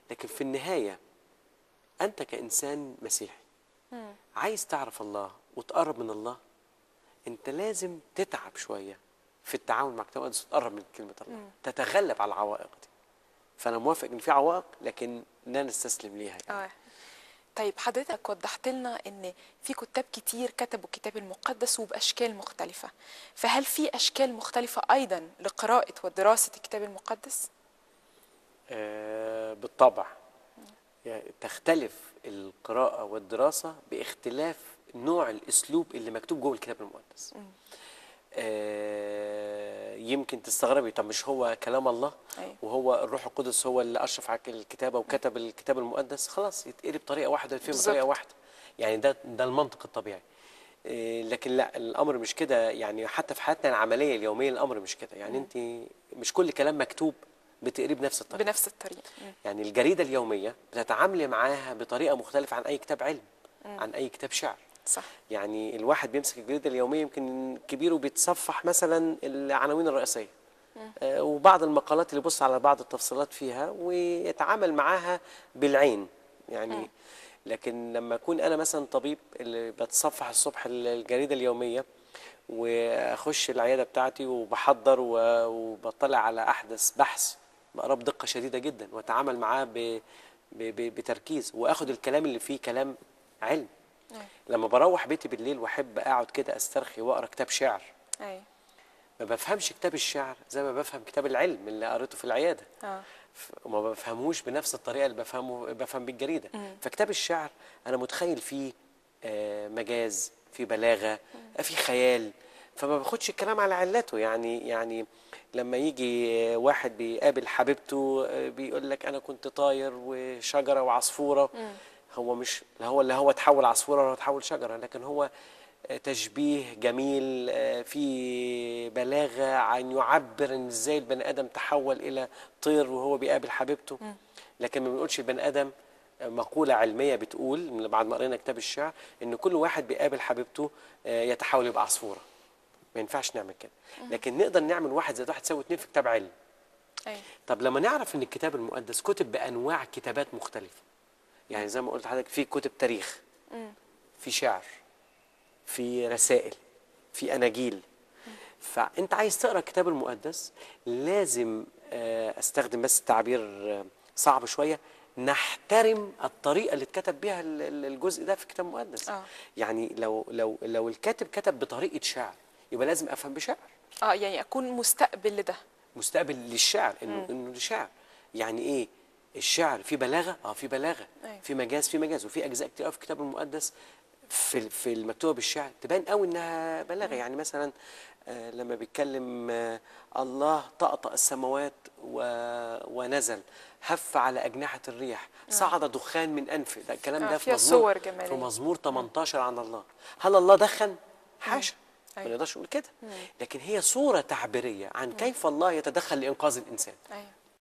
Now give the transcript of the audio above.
لكن في النهايه انت كانسان مسيحي عايز تعرف الله وتقرب من الله انت لازم تتعب شويه في التعامل مع الكتاب المقدس وتقرب من كلمه الله تتغلب على العوائق دي فانا موافق ان في عوائق لكن لا نستسلم ليها يعني. اه طيب حضرتك وضحت لنا ان في كتاب كتير كتبوا الكتاب المقدس وباشكال مختلفه فهل في اشكال مختلفه ايضا لقراءه ودراسه الكتاب المقدس آه بالطبع يعني تختلف القراءة والدراسة باختلاف نوع الأسلوب اللي مكتوب جوه الكتاب المقدس آه يمكن تستغربي طب مش هو كلام الله أيوة. وهو الروح القدس هو اللي أشرف على الكتابة وكتب الكتاب المقدس خلاص يتقري بطريقة واحدة ويتفهم بالظبط. بطريقة واحدة يعني ده ده المنطق الطبيعي آه، لكن لا الامر مش كده يعني حتى في حياتنا العمليه اليوميه الامر مش كده يعني انت مش كل كلام مكتوب بتقريه بنفس الطريقه بنفس الطريقه مم. يعني الجريدة اليومية بتتعاملي معاها بطريقة مختلفة عن أي كتاب علم عن أي كتاب شعر صح يعني الواحد بيمسك الجريدة اليومية يمكن كبير وبيتصفح مثلا العناوين الرئيسية آه، وبعض المقالات اللي يبص على بعض التفصيلات فيها ويتعامل معاها بالعين يعني لكن لما أكون أنا مثلا طبيب اللي بتصفح الصبح الجريدة اليومية واخش العياده بتاعتي وبحضر و- وبطلع على احدث بحث بقراه بدقه شديده جدا واتعامل معاه ب... ب... ب... بتركيز واخد الكلام اللي فيه كلام علم أيوة. لما بروح بيتي بالليل واحب اقعد كده استرخي واقرا كتاب شعر ايوه ما بفهمش كتاب الشعر زي ما بفهم كتاب العلم اللي قريته في العياده اه ف- وما بفهموش بنفس الطريقه اللي بفهمه بفهم بالجريده فكتاب الشعر انا متخيل فيه آه، مجاز في بلاغه في خيال فما باخدش الكلام على علته يعني يعني لما يجي آه، واحد بيقابل حبيبته آه، بيقول لك انا كنت طاير وشجره وعصفوره هو مش لا هو اللي هو تحول عصفوره ولا هو تحول شجره لكن هو آه، تشبيه جميل آه، في بلاغه عن يعبر ان ازاي البني ادم تحول الى طير وهو بيقابل حبيبته لكن ما بنقولش البني ادم آه، مقوله علميه بتقول من بعد ما قرينا كتاب الشعر ان كل واحد بيقابل حبيبته آه، يتحول يبقى عصفوره ما ينفعش نعمل كده لكن نقدر نعمل واحد زائد واحد يساوي اتنين في كتاب علم ايوه طب لما نعرف ان الكتاب المقدس كتب بانواع كتابات مختلفه يعني زي ما قلت لحضرتك في كتب تاريخ في شعر في رسائل في اناجيل فانت عايز تقرا الكتاب المقدس لازم آه، استخدم بس تعبير آه، صعب شويه نحترم الطريقه اللي اتكتب بيها ال- ال- الجزء ده في الكتاب المقدس آه. يعني لو لو لو الكاتب كتب بطريقه شعر يبقى لازم افهم بشعر اه يعني اكون مستقبل لده مستقبل للشعر انه انه لشعر يعني ايه الشعر في بلاغه اه في بلاغه أيوة. في مجاز في مجاز وفي اجزاء كتير قوي في الكتاب المقدس في في المكتوبه بالشعر تبان قوي انها بلاغه يعني مثلا آه لما بيتكلم آه الله طأطأ السماوات و... ونزل هف على أجنحة الريح صعد دخان من أنفه ده الكلام آه، ده في فيها مزمور صور جمالية. في مزمور 18 عن الله هل الله دخن حاشا ما أيوة. نقدرش نقول كده لكن هي صورة تعبيرية عن كيف الله يتدخل لإنقاذ الإنسان ايوه